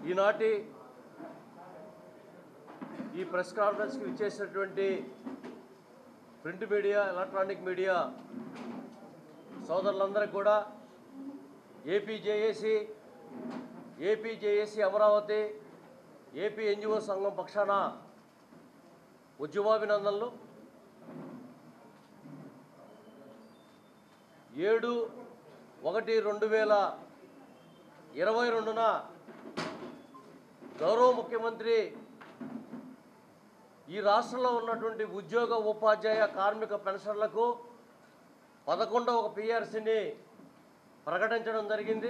ఈనాటి ఈ ప్రెస్ కాన్ఫరెన్స్కి ఇచ్చేసినటువంటి ప్రింట్ మీడియా ఎలక్ట్రానిక్ మీడియా సోదరులందరికీ కూడా APJAC APJAC Amaravati AP NGO సంఘం పక్షాన ఉద్యమాభినందనలు ఏడు ఒకటి రెండు వేల ఇరవై రెండున గౌరవ ముఖ్యమంత్రి ఈ రాష్ట్రంలో ఉన్నటువంటి ఉద్యోగ ఉపాధ్యాయ కార్మిక పెన్షన్లకు పదకొండవ ఒక పిఆర్సీని ప్రకటించడం జరిగింది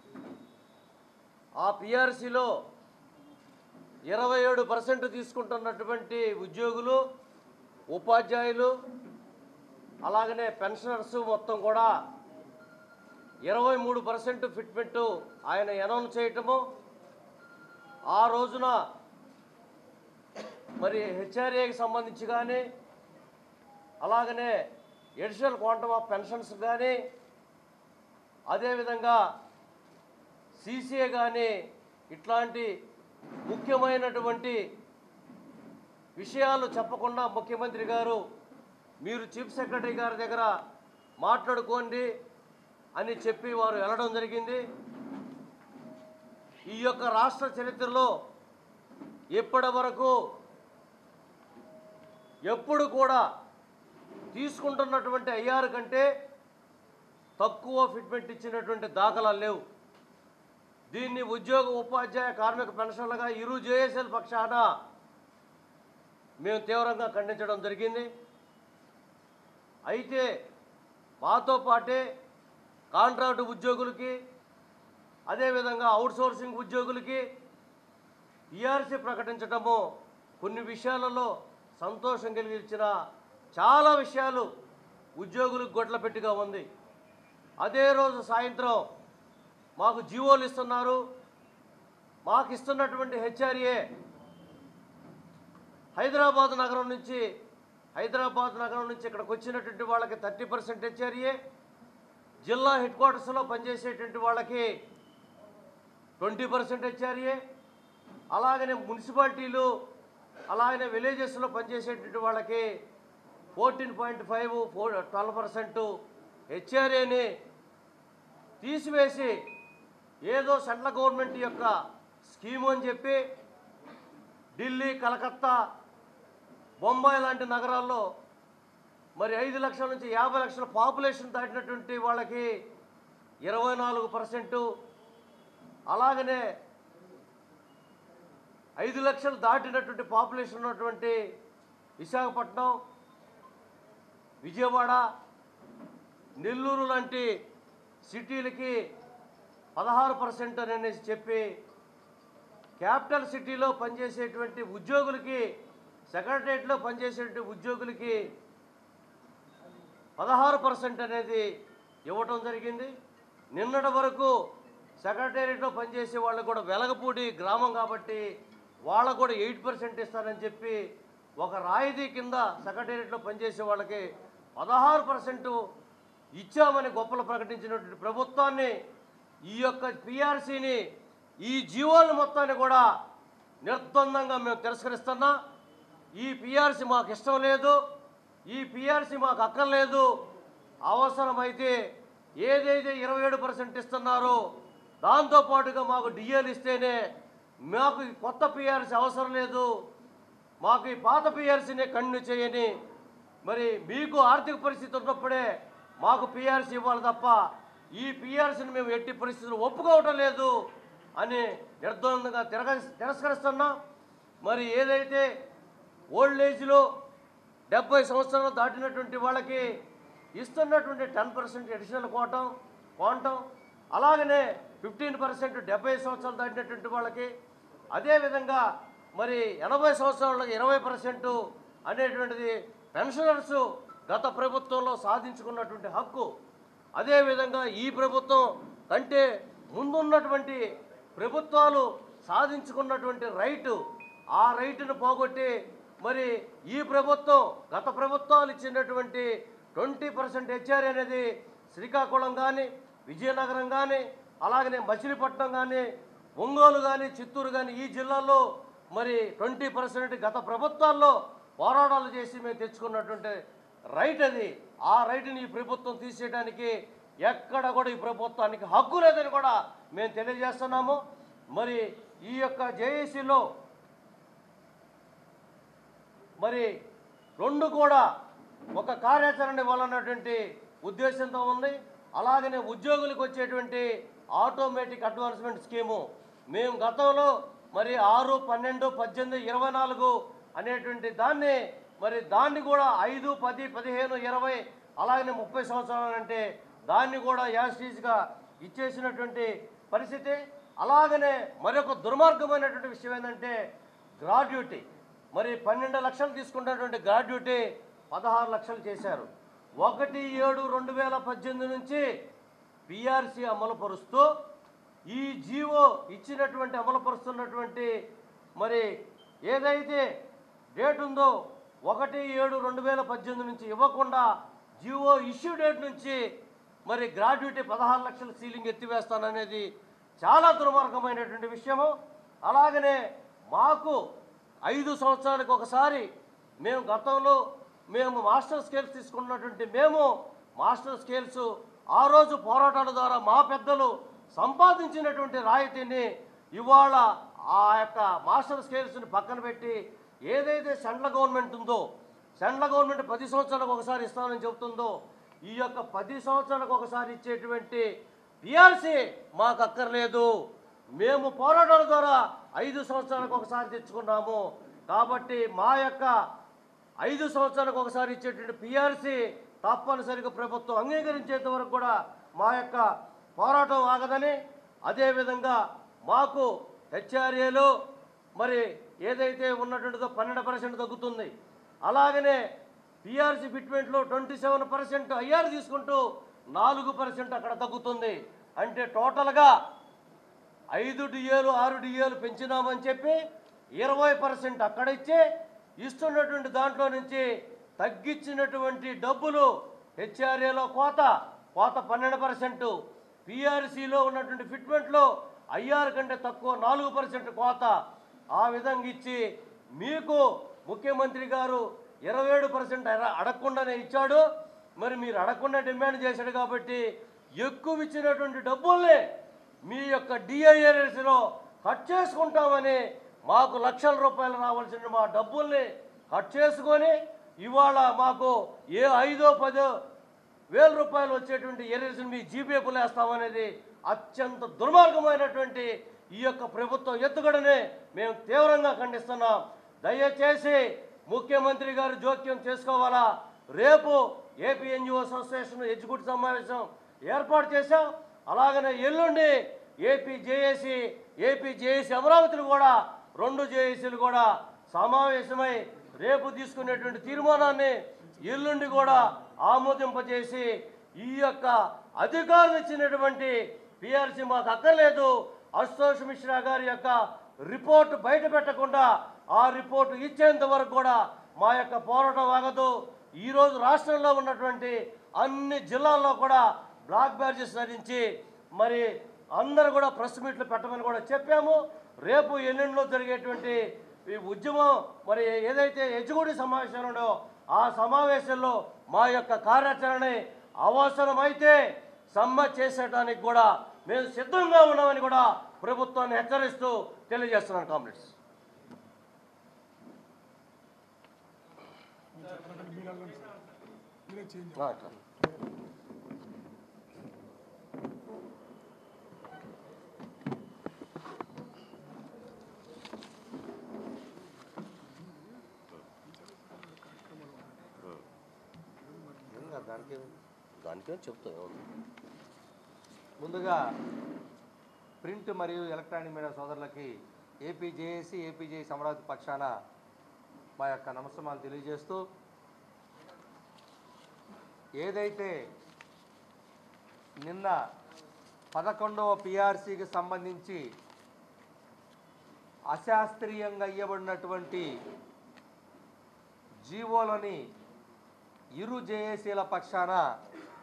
ఆ పిఆర్సీలో ఇరవై ఏడు పర్సెంట్ తీసుకుంటున్నటువంటి ఉద్యోగులు ఉపాధ్యాయులు అలాగనే పెన్షనర్స్ మొత్తం కూడా ఇరవై మూడు పర్సెంట్ ఫిట్మెంట్ ఆయన అనౌన్స్ చేయటము ఆ రోజున మరి హెచ్ఆర్ఏకి సంబంధించి కానీ అలాగనే ఎడిషనల్ క్వాంటమ్ ఆఫ్ పెన్షన్స్ కానీ అదేవిధంగా సీసీఏ కానీ ఇట్లాంటి ముఖ్యమైనటువంటి విషయాలు చెప్పకుండా ముఖ్యమంత్రి గారు మీరు చీఫ్ సెక్రటరీ గారి దగ్గర మాట్లాడుకోండి అని చెప్పి వారు వెళ్ళడం జరిగింది ఈ యొక్క రాష్ట్ర చరిత్రలో ఇప్పటి వరకు ఎప్పుడు కూడా తీసుకుంటున్నటువంటి ఐఆర్ కంటే తక్కువ ఫిట్మెంట్ ఇచ్చినటువంటి దాఖలాలు లేవు దీన్ని ఉద్యోగ ఉపాధ్యాయ కార్మిక పెన్షన్లుగా ఇరు జేఎస్ఎల్ పక్షాన మేము తీవ్రంగా ఖండించడం జరిగింది అయితే మాతో పాటే కాంట్రాక్టు ఉద్యోగులకి అదేవిధంగా అవుట్సోర్సింగ్ ఉద్యోగులకి పిఆర్సీ ప్రకటించడము కొన్ని విషయాలలో సంతోషం కలిగించిన చాలా విషయాలు ఉద్యోగులకు గొడ్ల పెట్టిగా ఉంది అదే రోజు సాయంత్రం మాకు జీవోలు ఇస్తున్నారు మాకు ఇస్తున్నటువంటి హెచ్ఆర్ఏ హైదరాబాద్ నగరం నుంచి హైదరాబాద్ నగరం నుంచి ఇక్కడికి వచ్చినటువంటి వాళ్ళకి థర్టీ పర్సెంట్ హెచ్ఆర్ఏ జిల్లా హెడ్ క్వార్టర్స్లో పనిచేసేటువంటి వాళ్ళకి ట్వంటీ పర్సెంట్ హెచ్ఆర్ఏ అలాగనే మున్సిపాలిటీలు అలాగనే విలేజెస్లో పనిచేసేటువంటి వాళ్ళకి fourteen point five four twelve percent హెచ్ఆర్ఏని తీసివేసి ఏదో సెంట్రల్ గవర్నమెంట్ యొక్క స్కీము అని చెప్పి ఢిల్లీ కలకత్తా బొంబాయి లాంటి నగరాల్లో మరి ఐదు లక్షల నుంచి యాభై లక్షల పాపులేషన్ దాటినటువంటి వాళ్ళకి ఇరవై నాలుగు పర్సెంటు అలాగనే ఐదు లక్షలు దాటినటువంటి పాపులేషన్ ఉన్నటువంటి విశాఖపట్నం విజయవాడ నెల్లూరు లాంటి సిటీలకి పదహారు పర్సెంట్ అని అనేసి చెప్పి క్యాపిటల్ సిటీలో పనిచేసేటువంటి ఉద్యోగులకి సెక్రటరియట్లో పనిచేసేటువంటి ఉద్యోగులకి పదహారు పర్సెంట్ అనేది ఇవ్వటం జరిగింది నిన్నటి వరకు సెక్రటేరియట్లో పనిచేసే వాళ్ళకు కూడా వెలగపూడి గ్రామం కాబట్టి వాళ్ళకు కూడా ఎయిట్ పర్సెంట్ ఇస్తారని చెప్పి ఒక రాయితీ కింద సెక్రటేరియట్లో పనిచేసే వాళ్ళకి పదహారు పర్సెంట్ ఇచ్చామని గొప్పలు ప్రకటించినటువంటి ప్రభుత్వాన్ని ఈ యొక్క పిఆర్సీని ఈ జీవోలు మొత్తాన్ని కూడా నిర్ద్వందంగా మేము తిరస్కరిస్తున్నా ఈ పిఆర్సీ మాకు ఇష్టం లేదు ఈ పిఆర్సీ మాకు అక్కర్లేదు అవసరమైతే ఏదైతే ఇరవై ఏడు పర్సెంట్ ఇస్తున్నారో దాంతోపాటుగా మాకు డిఎల్ ఇస్తేనే మాకు ఈ కొత్త పిఆర్సీ అవసరం లేదు మాకు ఈ పాత పిఆర్సీనే కంటిన్యూ చేయని మరి మీకు ఆర్థిక పరిస్థితి ఉన్నప్పుడే మాకు పిఆర్సీ ఇవ్వాలి తప్ప ఈ పిఆర్సీని మేము ఎట్టి పరిస్థితుల్లో ఒప్పుకోవటం లేదు అని నిర్ద్వందంగా తిరగ తిరస్కరిస్తున్నాం మరి ఏదైతే ఓల్డ్ ఏజ్లో డెబ్బై సంవత్సరాలు దాటినటువంటి వాళ్ళకి ఇస్తున్నటువంటి టెన్ పర్సెంట్ అడిషనల్ కోటం క్వాంటం అలాగనే ఫిఫ్టీన్ పర్సెంట్ డెబ్బై సంవత్సరాలు దాటినటువంటి వాళ్ళకి అదేవిధంగా మరి ఎనభై సంవత్సరాలకు ఇరవై పర్సెంట్ అనేటువంటిది పెన్షనర్స్ గత ప్రభుత్వంలో సాధించుకున్నటువంటి హక్కు అదేవిధంగా ఈ ప్రభుత్వం కంటే ముందున్నటువంటి ప్రభుత్వాలు సాధించుకున్నటువంటి రైటు ఆ రైటును పోగొట్టి మరి ఈ ప్రభుత్వం గత ప్రభుత్వాలు ఇచ్చినటువంటి ట్వంటీ పర్సెంట్ హెచ్ఆర్ అనేది శ్రీకాకుళం కానీ విజయనగరం కానీ అలాగనే మచిలీపట్నం కానీ ఒంగోలు కానీ చిత్తూరు కానీ ఈ జిల్లాల్లో మరి ట్వంటీ పర్సెంట్ గత ప్రభుత్వాల్లో పోరాటాలు చేసి మేము తెచ్చుకున్నటువంటి రైట్ అది ఆ రైట్ని ఈ ప్రభుత్వం తీసేయడానికి ఎక్కడ కూడా ఈ ప్రభుత్వానికి హక్కు లేదని కూడా మేము తెలియజేస్తున్నాము మరి ఈ యొక్క జేఏసీలో మరి రెండు కూడా ఒక కార్యాచరణ ఇవ్వాలన్నటువంటి ఉద్దేశంతో ఉంది అలాగనే ఉద్యోగులకు వచ్చేటువంటి ఆటోమేటిక్ అడ్వాన్స్మెంట్ స్కీము మేము గతంలో మరి ఆరు పన్నెండు పద్దెనిమిది ఇరవై నాలుగు అనేటువంటి దాన్ని మరి దాన్ని కూడా ఐదు పది పదిహేను ఇరవై అలాగనే ముప్పై సంవత్సరాలు అంటే దాన్ని కూడా యాస్టీజ్గా ఇచ్చేసినటువంటి పరిస్థితి అలాగనే మరొక దుర్మార్గమైనటువంటి విషయం ఏంటంటే గ్రాడ్యుటీ మరి పన్నెండు లక్షలు తీసుకున్నటువంటి గ్రాడ్యుటీ పదహారు లక్షలు చేశారు ఒకటి ఏడు రెండు వేల పద్దెనిమిది నుంచి పిఆర్సీ అమలు పరుస్తూ ఈ జీవో ఇచ్చినటువంటి అమలు పరుస్తున్నటువంటి మరి ఏదైతే డేట్ ఉందో ఒకటి ఏడు రెండు వేల పద్దెనిమిది నుంచి ఇవ్వకుండా జీవో ఇష్యూ డేట్ నుంచి మరి గ్రాడ్యుటీ పదహారు లక్షల సీలింగ్ ఎత్తివేస్తాననేది చాలా దుర్మార్గమైనటువంటి విషయము అలాగనే మాకు ఐదు సంవత్సరాలకు ఒకసారి మేము గతంలో మేము మాస్టర్ స్కేల్స్ తీసుకున్నటువంటి మేము మాస్టర్ స్కేల్స్ ఆ రోజు పోరాటాల ద్వారా మా పెద్దలు సంపాదించినటువంటి రాయితీని ఇవాళ ఆ యొక్క మాస్టర్ స్కేల్స్ని పక్కన పెట్టి ఏదైతే సెంట్రల్ గవర్నమెంట్ ఉందో సెంట్రల్ గవర్నమెంట్ పది సంవత్సరాలకు ఒకసారి ఇస్తామని చెబుతుందో ఈ యొక్క పది సంవత్సరాలకు ఒకసారి ఇచ్చేటువంటి పిఆర్సీ మాకు అక్కర్లేదు మేము పోరాటాల ద్వారా ఐదు సంవత్సరాలకు ఒకసారి తెచ్చుకున్నాము కాబట్టి మా యొక్క ఐదు సంవత్సరాలకు ఒకసారి ఇచ్చేటువంటి పిఆర్సీ తప్పనిసరిగా ప్రభుత్వం అంగీకరించేంత వరకు కూడా మా యొక్క పోరాటం ఆగదని అదేవిధంగా మాకు హెచ్ఆర్ఏలో మరి ఏదైతే ఉన్నటువంటిదో పన్నెండు పర్సెంట్ తగ్గుతుంది అలాగనే పిఆర్సీ ఫిట్మెంట్లో ట్వంటీ సెవెన్ పర్సెంట్ ఐఆర్ తీసుకుంటూ నాలుగు పర్సెంట్ అక్కడ తగ్గుతుంది అంటే టోటల్గా ఐదు డిఏలు ఆరు డిఏలు పెంచినామని చెప్పి ఇరవై పర్సెంట్ అక్కడ ఇచ్చి ఇస్తున్నటువంటి దాంట్లో నుంచి తగ్గించినటువంటి డబ్బులు హెచ్ఆర్ఏలో కోత కోత పన్నెండు పర్సెంట్ పిఆర్సీలో ఉన్నటువంటి ఫిట్మెంట్లో ఐఆర్ కంటే తక్కువ నాలుగు పర్సెంట్ కోత ఆ విధంగా ఇచ్చి మీకు ముఖ్యమంత్రి గారు ఇరవై ఏడు పర్సెంట్ అడగకుండానే ఇచ్చాడు మరి మీరు అడగకుండా డిమాండ్ చేశాడు కాబట్టి ఎక్కువ ఇచ్చినటువంటి డబ్బుల్ని మీ యొక్క డిఐఆర్ఎస్లో కట్ చేసుకుంటామని మాకు లక్షల రూపాయలు రావాల్సిన మా డబ్బుల్ని కట్ చేసుకొని ఇవాళ మాకు ఏ ఐదో పదో వేల రూపాయలు వచ్చేటువంటి ఎర్రస్ని మీ జీపీఎఫ్లు వేస్తామనేది అత్యంత దుర్మార్గమైనటువంటి ఈ యొక్క ప్రభుత్వం ఎత్తుగడనే మేము తీవ్రంగా ఖండిస్తున్నాం దయచేసి ముఖ్యమంత్రి గారు జోక్యం చేసుకోవాలా రేపు ఏపీ ఎన్జిఓ అసోసియేషన్ ఎగ్జిక్యూటివ్ సమావేశం ఏర్పాటు చేశాం అలాగనే ఎల్లుండి ఏపీ జేఏసీ ఏపీ జేఏసీ అమరావతిని కూడా రెండు జేఏసీలు కూడా సమావేశమై రేపు తీసుకునేటువంటి తీర్మానాన్ని ఎల్లుండి కూడా ఆమోదింపజేసి ఈ యొక్క అధికారులు ఇచ్చినటువంటి పిఆర్సీ మాకు అక్కర్లేదు అశోష్ మిశ్రా గారి యొక్క రిపోర్ట్ బయట పెట్టకుండా ఆ రిపోర్టు ఇచ్చేంత వరకు కూడా మా యొక్క పోరాటం ఆగదు ఈరోజు రాష్ట్రంలో ఉన్నటువంటి అన్ని జిల్లాల్లో కూడా బ్లాక్ బ్యాడ్జెస్ ధరించి మరి అందరూ కూడా ప్రెస్ మీట్లు పెట్టమని కూడా చెప్పాము రేపు ఎల్లుండిలో జరిగేటువంటి ఈ ఉద్యమం మరి ఏదైతే ఎగ్జిక్యూటివ్ సమావేశాలు ఉండో ఆ సమావేశంలో మా యొక్క కార్యాచరణ అవసరమైతే సమ్మె చేసేటానికి కూడా మేము సిద్ధంగా ఉన్నామని కూడా ప్రభుత్వాన్ని హెచ్చరిస్తూ తెలియజేస్తున్నాను కామ్రేడ్స్ మీరే చేంజ్ ఆ, అట్లా. ఏం కాదు, దానికే దానికే చెప్తాను ముందుగా ప్రింట్ మరియు ఎలక్ట్రానిక్ మీడియా సోదరులకి AP JAC AP JAC Amaravati పక్షాన మా యొక్క నమస్కారాలు తెలియజేస్తూ ఏదైతే నిన్న పదకొండవ పిఆర్సీకి సంబంధించి అశాస్త్రీయంగా ఇవ్వబడినటువంటి జీవోలని ఇరు జేఏసీల పక్షాన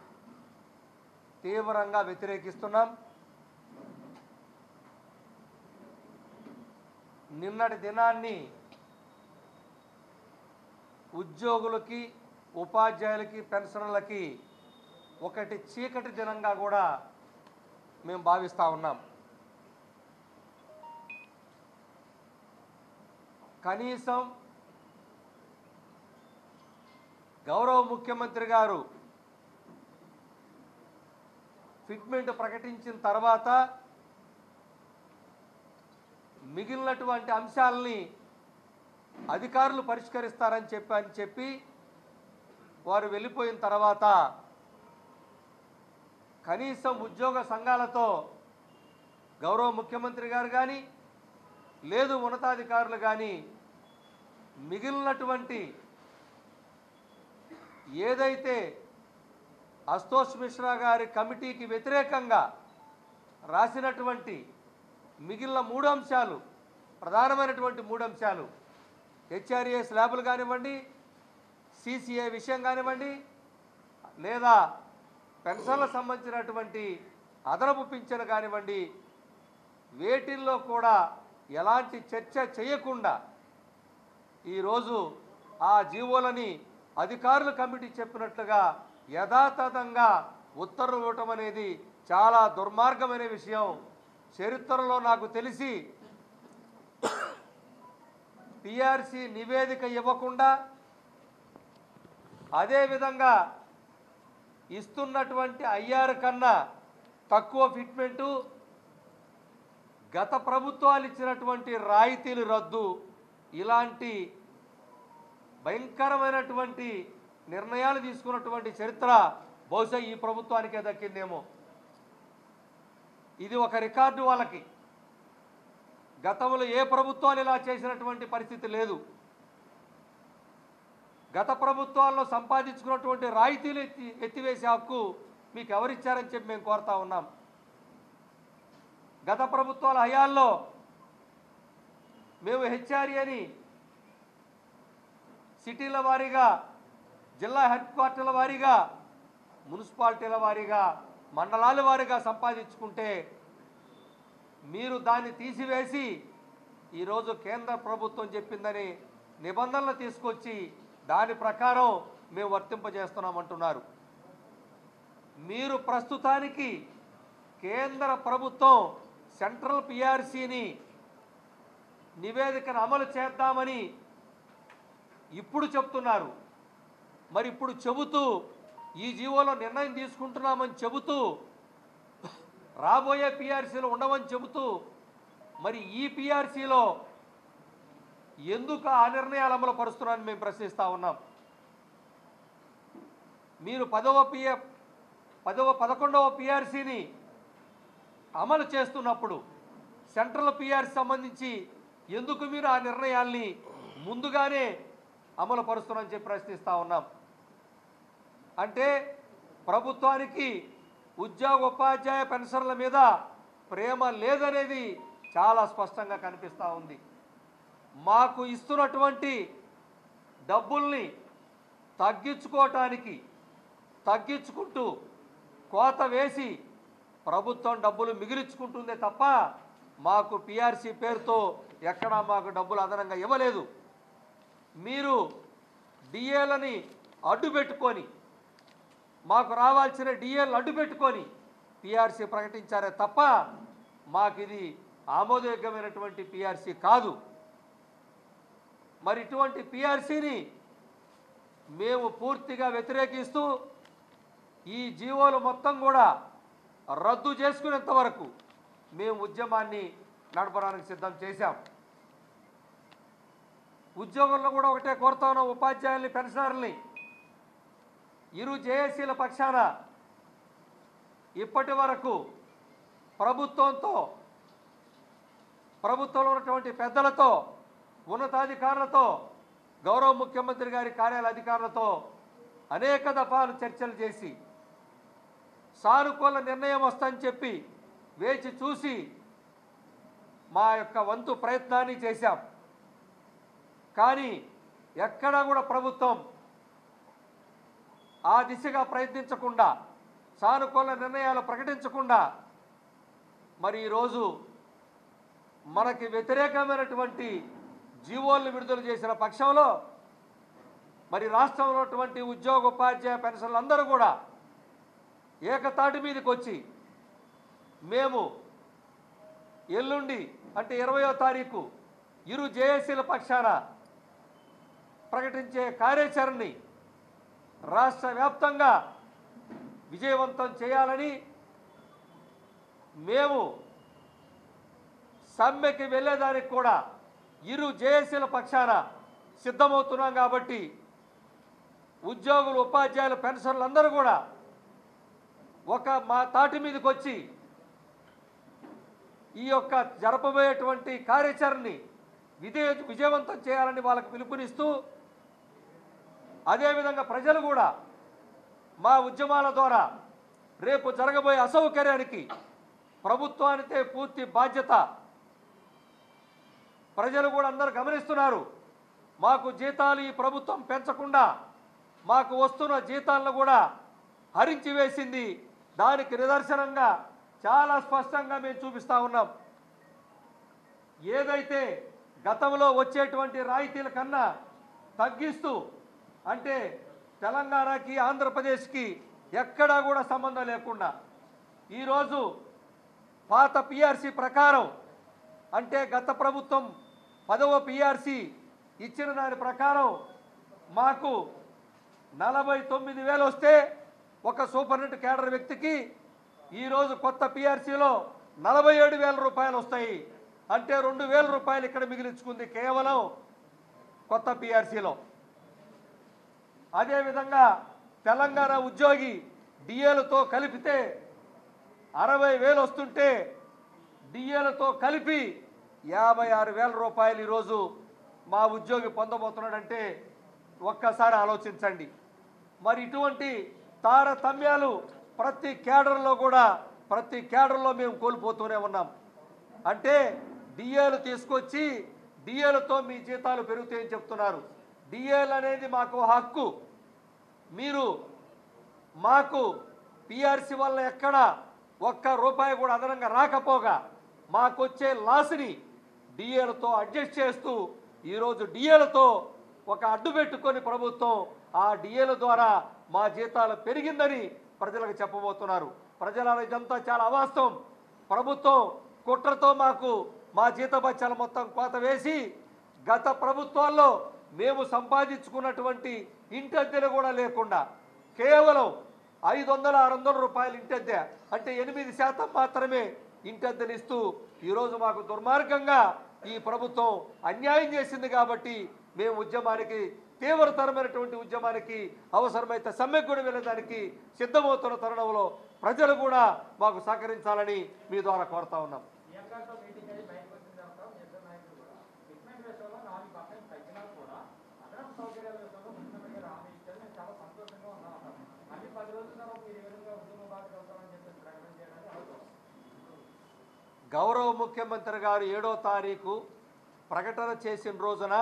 తీవ్రంగా వ్యతిరేకిస్తున్నాం నిన్నటి దినాన్ని ఉద్యోగులకి ఉపాధ్యాయులకి పెన్షనర్లకి ఒకటి చీకటి దినంగా కూడా మేము భావిస్తూ ఉన్నాం కనీసం గౌరవ ముఖ్యమంత్రి గారు ఫిట్మెంట్ ప్రకటించిన తర్వాత మిగిలినటువంటి అంశాలని అధికారులు పరిష్కరిస్తారని చెప్పి అని చెప్పి వారు వెళ్ళిపోయిన తర్వాత కనీసం ఉద్యోగ సంఘాలతో గౌరవ ముఖ్యమంత్రి గారు కానీ లేదు ఉన్నతాధికారులు కానీ మిగిలినటువంటి ఏదైతే అస్తోష్ మిశ్రా గారి కమిటీకి వ్యతిరేకంగా రాసినటువంటి మిగిలిన మూడు అంశాలు ప్రధానమైనటువంటి మూడు అంశాలు హెచ్ఆర్ఏ స్లాబులు కానివ్వండి సిసిఏ విషయం కానివ్వండి లేదా పెన్షన్లకు సంబంధించినటువంటి అదనపు పింఛను కానివ్వండి వేటిల్లో కూడా ఎలాంటి చర్చ చేయకుండా ఈరోజు ఆ జీవోలని అధికారుల కమిటీ చెప్పినట్లుగా యథాతథంగా ఉత్తర్వులు ఇవ్వటం అనేది చాలా దుర్మార్గమైన విషయం చరిత్రలో నాకు తెలిసి పిఆర్సి నివేదిక ఇవ్వకుండా అదేవిధంగా ఇస్తున్నటువంటి ఐఆర్ కన్నా తక్కువ ఫిట్మెంటు గత ప్రభుత్వాలు ఇచ్చినటువంటి రాయితీలు రద్దు ఇలాంటి భయంకరమైనటువంటి నిర్ణయాలు తీసుకున్నటువంటి చరిత్ర బహుశా ఈ ప్రభుత్వానికే దక్కిందేమో ఇది ఒక రికార్డు వాళ్ళకి గతంలో ఏ ప్రభుత్వాలు ఇలా చేసినటువంటి పరిస్థితి లేదు గత ప్రభుత్వాల్లో సంపాదించుకున్నటువంటి రాయితీలు ఎత్తి ఎత్తివేసే హక్కు మీకు ఎవరిచ్చారని చెప్పి మేము కోరుతా ఉన్నాం గత ప్రభుత్వాల హయాల్లో మేము హెచ్ఆర్ఏని సిటీల వారీగా జిల్లా హెడ్ క్వార్టర్ల వారీగా మున్సిపాలిటీల వారీగా మండలాల వారీగా సంపాదించుకుంటే మీరు దాన్ని తీసివేసి ఈరోజు కేంద్ర ప్రభుత్వం చెప్పిందని నిబంధనలు తీసుకొచ్చి దాని ప్రకారం మేము వర్తింపజేస్తున్నామంటున్నారు మీరు ప్రస్తుతానికి కేంద్ర ప్రభుత్వం సెంట్రల్ పిఆర్సీని నివేదికను అమలు చేద్దామని ఇప్పుడు చెప్తున్నారు మరి ఇప్పుడు చెబుతూ ఈ జీవోలో నిర్ణయం తీసుకుంటున్నామని చెబుతూ రాబోయే పిఆర్సీలో ఉండవని చెబుతూ మరి ఈ పిఆర్సీలో ఎందుకు ఆ నిర్ణయాలు అమలు పరుస్తున్నారని మేము ప్రశ్నిస్తూ ఉన్నాం మీరు పదవ పిఎ పదవ పదకొండవ పిఆర్సీని అమలు చేస్తున్నప్పుడు సెంట్రల్ పిఆర్సీ సంబంధించి ఎందుకు మీరు ఆ నిర్ణయాల్ని ముందుగానే అమలు పరుస్తున్నారని చెప్పి ప్రశ్నిస్తూ ఉన్నాం అంటే ప్రభుత్వానికి ఉద్యోగ ఉపాధ్యాయ పెన్షన్ల మీద ప్రేమ లేదనేది చాలా స్పష్టంగా కనిపిస్తూ ఉంది మాకు ఇస్తున్నటువంటి డబ్బుల్ని తగ్గించుకోవటానికి తగ్గించుకుంటూ కోత వేసి ప్రభుత్వం డబ్బులు మిగిలించుకుంటుందే తప్ప మాకు పిఆర్సీ పేరుతో ఎక్కడా మాకు డబ్బులు అదనంగా ఇవ్వలేదు మీరు డిఏలని అడ్డు పెట్టుకొని మాకు రావాల్సిన డిఏలు అడ్డు పెట్టుకొని పిఆర్సీ ప్రకటించారే తప్ప మాకు ఇది ఆమోదయోగ్యమైనటువంటి పిఆర్సీ కాదు మరి ఇటువంటి పిఆర్సీని మేము పూర్తిగా వ్యతిరేకిస్తూ ఈ జీవోలు మొత్తం కూడా రద్దు చేసుకునేంత వరకు మేము ఉద్యమాన్ని నడపడానికి సిద్ధం చేశాం ఉద్యోగంలో కూడా ఒకటే కోరుతా ఉన్నాం ఉపాధ్యాయుల్ని పెన్షనర్ని ఇరు జేఏసీల పక్షాన ఇప్పటి వరకు ప్రభుత్వంతో ప్రభుత్వంలో ఉన్నటువంటి పెద్దలతో ఉన్నతాధికారులతో గౌరవ ముఖ్యమంత్రి గారి కార్యాలయ అధికారులతో అనేక దఫాలు చర్చలు చేసి సానుకూల నిర్ణయం వస్తుందని చెప్పి వేచి చూసి మా యొక్క వంతు ప్రయత్నాన్ని చేశాం కానీ ఎక్కడా కూడా ప్రభుత్వం ఆ దిశగా ప్రయత్నించకుండా సానుకూల నిర్ణయాలు ప్రకటించకుండా మరి ఈరోజు మనకి వ్యతిరేకమైనటువంటి జీవోలను విడుదల చేసిన పక్షంలో మరి రాష్ట్రంలో ఉన్నటువంటి ఉద్యోగ ఉపాధ్యాయ పెన్షన్లు అందరూ కూడా ఏకతాటి మీదకి వచ్చి మేము ఎల్లుండి అంటే ఇరవయో తారీఖు ఇరు జేఏసీల పక్షాన ప్రకటించే కార్యాచరణని రాష్ట్ర వ్యాప్తంగా విజయవంతం చేయాలని మేము సమ్మెకి వెళ్ళేదానికి కూడా ఇరు జేఏసీల పక్షాన సిద్ధమవుతున్నాం కాబట్టి ఉద్యోగులు ఉపాధ్యాయులు పెన్షన్లు అందరూ కూడా ఒక మా తాటి మీదకి వచ్చి ఈ యొక్క జరపబోయేటువంటి కార్యాచరణని విజయ విజయవంతం చేయాలని వాళ్ళకు పిలుపునిస్తూ అదేవిధంగా ప్రజలు కూడా మా ఉద్యమాల ద్వారా రేపు జరగబోయే అసౌకర్యానికి ప్రభుత్వానికే పూర్తి బాధ్యత ప్రజలు కూడా అందరూ గమనిస్తున్నారు మాకు జీతాలు ఈ ప్రభుత్వం పెంచకుండా మాకు వస్తున్న జీతాలను కూడా హరించి వేసింది దానికి నిదర్శనంగా చాలా స్పష్టంగా మేము చూపిస్తా ఉన్నాం ఏదైతే గతంలో వచ్చేటువంటి రాయితీల కన్నా తగ్గిస్తూ అంటే తెలంగాణకి ఆంధ్రప్రదేశ్కి ఎక్కడా కూడా సంబంధం లేకుండా ఈరోజు పాత పిఆర్సి ప్రకారం అంటే గత ప్రభుత్వం పదవ పిఆర్సి ఇచ్చిన దాని ప్రకారం మాకు నలభై తొమ్మిది వేలు వస్తే ఒక సూపరింటెండెంట్ కేడర్ వ్యక్తికి ఈరోజు కొత్త పిఆర్సీలో నలభై ఏడు వేల రూపాయలు వస్తాయి అంటే రెండు వేల రూపాయలు ఇక్కడ మిగిలించుకుంది కేవలం కొత్త పిఆర్సీలో అదేవిధంగా తెలంగాణ ఉద్యోగి డిఏలతో కలిపితే అరవై వేలు వస్తుంటే డిఏలతో కలిపి యాభై ఆరు వేల రూపాయలు ఈరోజు మా ఉద్యోగి పొందబోతున్నాడంటే ఒక్కసారి ఆలోచించండి మరి ఇటువంటి తారతమ్యాలు ప్రతి కేడర్లో కూడా ప్రతి కేడర్లో మేము కోల్పోతూనే ఉన్నాం అంటే డిఏలు తీసుకొచ్చి డిఏలతో మీ జీతాలు పెరుగుతాయని చెప్తున్నారు డిఏలు అనేది మాకు హక్కు మీరు మాకు పిఆర్సీ వల్ల ఎక్కడ ఒక్క రూపాయి కూడా అదనంగా రాకపోగా మాకొచ్చే లాస్ని డిఏలతో అడ్జస్ట్ చేస్తూ ఈరోజు డిఏలతో ఒక అడ్డు పెట్టుకొని ప్రభుత్వం ఆ డిఏల ద్వారా మా జీతాలు పెరిగిందని ప్రజలకు చెప్పబోతున్నారు ప్రజల ఇదంతా చాలా అవాస్తవం ప్రభుత్వం కుట్రతో మాకు మా జీతభత్యాలు మొత్తం కోత వేసి గత ప్రభుత్వాల్లో మేము సంపాదించుకున్నటువంటి ఇంటద్దెలు కూడా లేకుండా కేవలం ఐదు వందల ఆరు వందల రూపాయలు ఇంటద్దె అంటే ఎనిమిది శాతం మాత్రమే ఇంటద్దెలు ఇస్తూ ఈరోజు మాకు దుర్మార్గంగా ఈ ప్రభుత్వం అన్యాయం చేసింది కాబట్టి మేము ఉద్యమానికి తీవ్రతరమైనటువంటి ఉద్యమానికి అవసరమైతే సమ్మెకు కూడా వెళ్ళడానికి సిద్ధమవుతున్న తరుణంలో ప్రజలు కూడా మాకు సహకరించాలని మీ ద్వారా కోరుతా ఉన్నాం ప్రియాంకతో మీటింగ్ అయ్యి బయటకు వచ్చిన తర్వాత మీ ఇద్దరు నాయకులు కూడా ఫిట్మెంట్ విషయంలో నాలుగు పర్సెంట్ తగ్గినా కూడా అదనపు సౌకర్యాల విషయంలో ముఖ్యమంత్రి గారు హామీ ఇచ్చారు మేము చాలా సంతోషంగా ఉన్నాం అన్నారు మళ్ళీ పది రోజుల తర్వాత మీరు ఈ విధంగా ఉద్యమ బాధ్యత అవుతామని చెప్పేసి ప్రకటన చేయడానికి అడుగుతాం గౌరవ ముఖ్యమంత్రి గారు ఏడో తారీఖు ప్రకటన చేసిన రోజున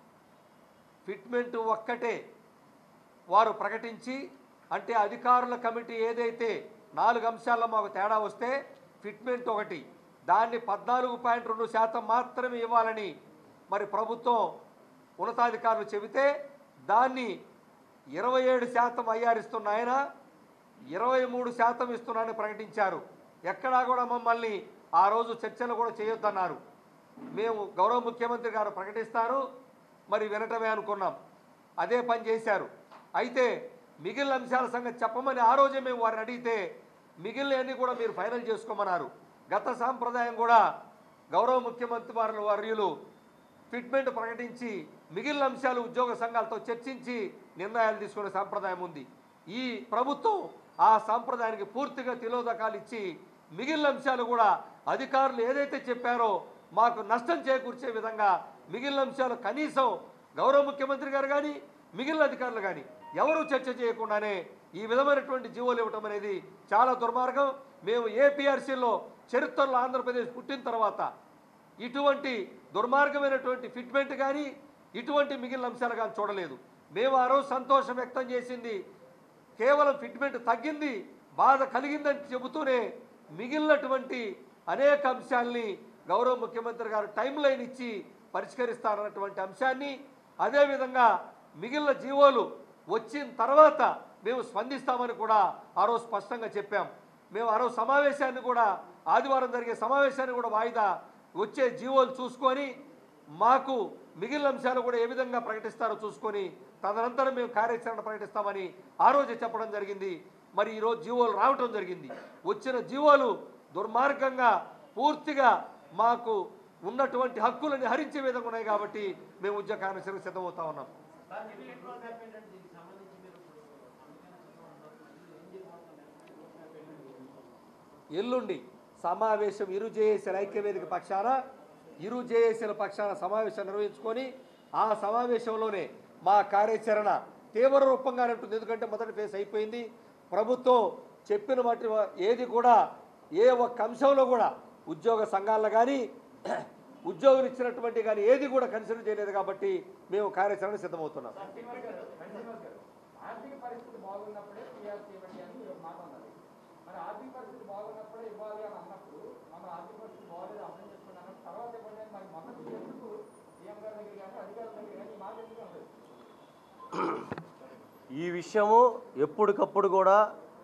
ఫిట్మెంట్ ఒక్కటే వారు ప్రకటించి అంటే అధికారుల కమిటీ ఏదైతే నాలుగు అంశాల్లో మాకు తేడా వస్తే ఫిట్మెంట్ ఒకటి దాన్ని పద్నాలుగు పాయింట్ రెండు శాతం మాత్రమే ఇవ్వాలని మరి ప్రభుత్వం ఉన్నతాధికారులు చెబితే దాన్ని ఇరవై ఏడు శాతం అయ్యారిస్తున్న ఆయన ఇరవై మూడు శాతం ఇస్తున్నానని ప్రకటించారు ఎక్కడా కూడా మమ్మల్ని ఆ రోజు చర్చలు కూడా చేయొద్దన్నారు మేము గౌరవ ముఖ్యమంత్రి గారు ప్రకటిస్తారు మరి వినటమే అనుకున్నాం అదే పని చేశారు అయితే మిగిలిన అంశాల సంగతి చెప్పమని ఆ రోజే మేము వారిని అడిగితే మిగిలినవన్నీ కూడా మీరు ఫైనల్ చేసుకోమన్నారు గత సాంప్రదాయం కూడా గౌరవ ముఖ్యమంత్రి వారి వర్యులు ఫిట్మెంట్ ప్రకటించి మిగిలిన అంశాలు ఉద్యోగ సంఘాలతో చర్చించి నిర్ణయాలు తీసుకునే సాంప్రదాయం ఉంది ఈ ప్రభుత్వం ఆ సాంప్రదాయానికి పూర్తిగా తిలోదకాలు ఇచ్చి మిగిలిన అంశాలు కూడా అధికారులు ఏదైతే చెప్పారో మాకు నష్టం చేకూర్చే విధంగా మిగిలిన అంశాలు కనీసం గౌరవ ముఖ్యమంత్రి గారు కానీ మిగిలిన అధికారులు కానీ ఎవరూ చర్చ చేయకుండానే ఈ విధమైనటువంటి జీవోలు ఇవ్వటం అనేది చాలా దుర్మార్గం మేము ఏపీఆర్సీలో చరిత్రలో ఆంధ్రప్రదేశ్ పుట్టిన తర్వాత ఇటువంటి దుర్మార్గమైనటువంటి ఫిట్మెంట్ కానీ ఇటువంటి మిగిలిన అంశాలు కానీ చూడలేదు మేము ఆ రోజు సంతోషం వ్యక్తం చేసింది కేవలం ఫిట్మెంట్ తగ్గింది బాధ కలిగిందని చెబుతూనే మిగిలినటువంటి అనేక అంశాల్ని గౌరవ ముఖ్యమంత్రి గారు టైం లైన్ ఇచ్చి పరిష్కరిస్తారన్నటువంటి అంశాన్ని అదేవిధంగా మిగిలిన జీవోలు వచ్చిన తర్వాత మేము స్పందిస్తామని కూడా ఆ రోజు స్పష్టంగా చెప్పాం మేము ఆ రోజు సమావేశాన్ని కూడా ఆదివారం జరిగే సమావేశాన్ని కూడా వాయిదా వచ్చే జీవోలు చూసుకొని మాకు మిగిలిన అంశాలు కూడా ఏ విధంగా ప్రకటిస్తారో చూసుకొని తదనంతరం మేము కార్యాచరణ ప్రకటిస్తామని ఆ రోజే చెప్పడం జరిగింది మరి ఈరోజు జీవోలు రావటం జరిగింది వచ్చిన జీవోలు దుర్మార్గంగా పూర్తిగా మాకు ఉన్నటువంటి హక్కులని హరించే విధంగా ఉన్నాయి కాబట్టి మేము ఉద్యోగ కార్యాచరణ సిద్ధమవుతా ఉన్నాం ఎల్లుండి సమావేశం ఇరు జేఏసీల ఐక్యవేదిక పక్షాన ఇరు జేఏసీల పక్షాన సమావేశం నిర్వహించుకొని ఆ సమావేశంలోనే మా కార్యాచరణ తీవ్ర రూపంగానే ఉంటుంది ఎందుకంటే మొదటి ఫేస్ అయిపోయింది ప్రభుత్వం చెప్పిన మట్టి ఏది కూడా ఏ ఒక్క అంశంలో కూడా ఉద్యోగ సంఘాలను కానీ ఉద్యోగులు ఇచ్చినటువంటి కానీ ఏది కూడా కన్సిడర్ చేయలేదు కాబట్టి మేము కార్యాచరణ సిద్ధమవుతున్నాం శ్రీనివాస్ గారు శ్రీనివాస్ గారు ఆర్థిక పరిస్థితి బాగున్నప్పుడే టీఆర్సీ ఇవ్వండి అని మీరు ఒక మాట అన్నారు మరి ఆర్థిక పరిస్థితి బాగున్నప్పుడే ఇవ్వాలి అని అన్నప్పుడు మన ఆర్థిక పరిస్థితి బాగోలేదు అర్థం చేసుకున్నాను తర్వాత ఇవ్వండి అని మరి మొదటి ఎందుకు సీఎం గారి దగ్గర కానీ అధికారుల దగ్గర కానీ ఈ మాట ఎందుకు అనలేదు ఈ విషయము ఎప్పటికప్పుడు కూడా